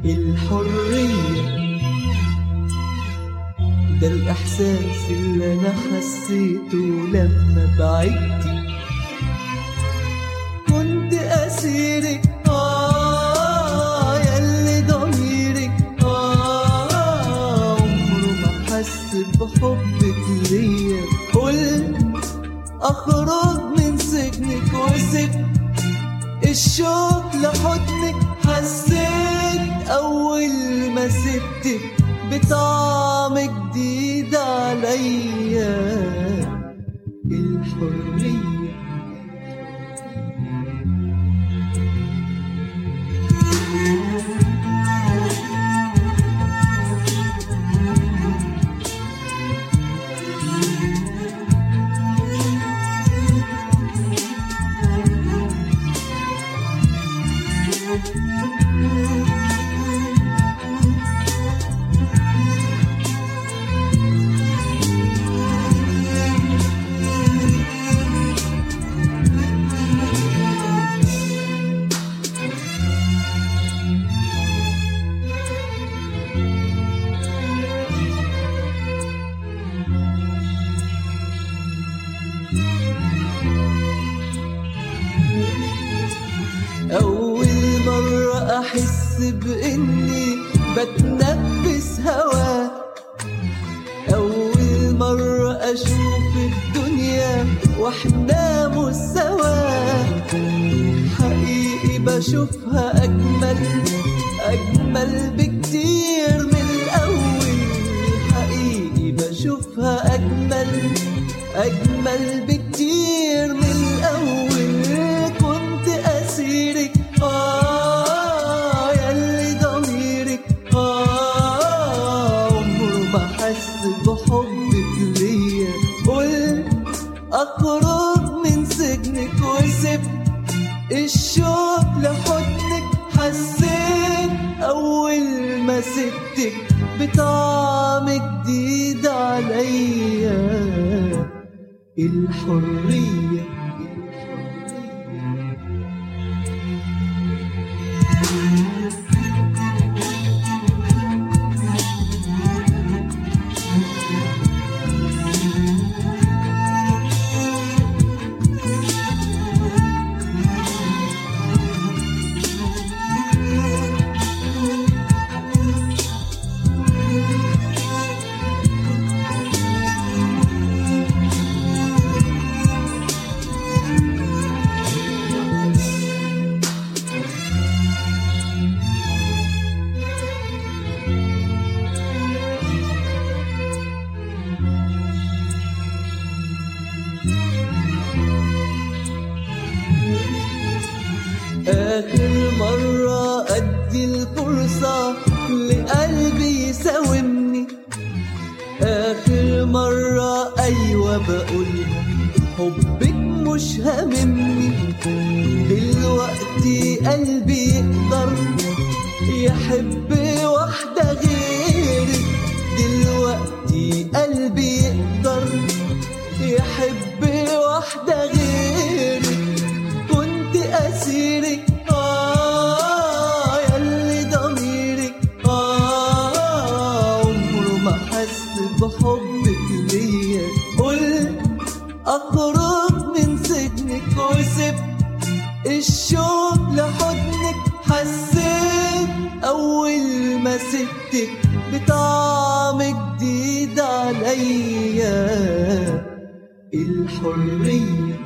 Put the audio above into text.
الحرية ده الإحساس اللي أنا حسيته لما بعدتي كنت أسيرك آه ياللي ضميرك آه عمره ما حس بحبك ليا قلت أخرج من سجنك وسبت الشوق لحضنك حسيت أول ما سبتك بطعم جديد عليا الحرية أول مرة أحس بإني بتنفس هوا أول مرة أشوف الدنيا وإحنا مش سوا حقيقي بشوفها أجمل أجمل بكتير من الأول حقيقي بشوفها أجمل أجمل بكتير من الأول كنت أسيرك آه ياللي ضميرك آه عمره ما حس بحبك ليا قلت أخرج من سجنك وسبت الشوق لحضنك حسيت أول ما سبتك بطعم جديد عليا الحرية آخر مرة أدي الفرصة لقلبي يساومني آخر مرة أيوة بقولها حبك مش هاممني دلوقتي قلبي يقدر يحب واحدة غيرك دلوقتي قلبي يقدر يحب واحدة غيرك كنت أسيرك آه ياللي ضميرك آه عمره ما حس بحبك ليا قلت أخرج من سجنك وسبت الشوق لحضنك حسيت أول ما سبتك بطعم جديد عليا الحرية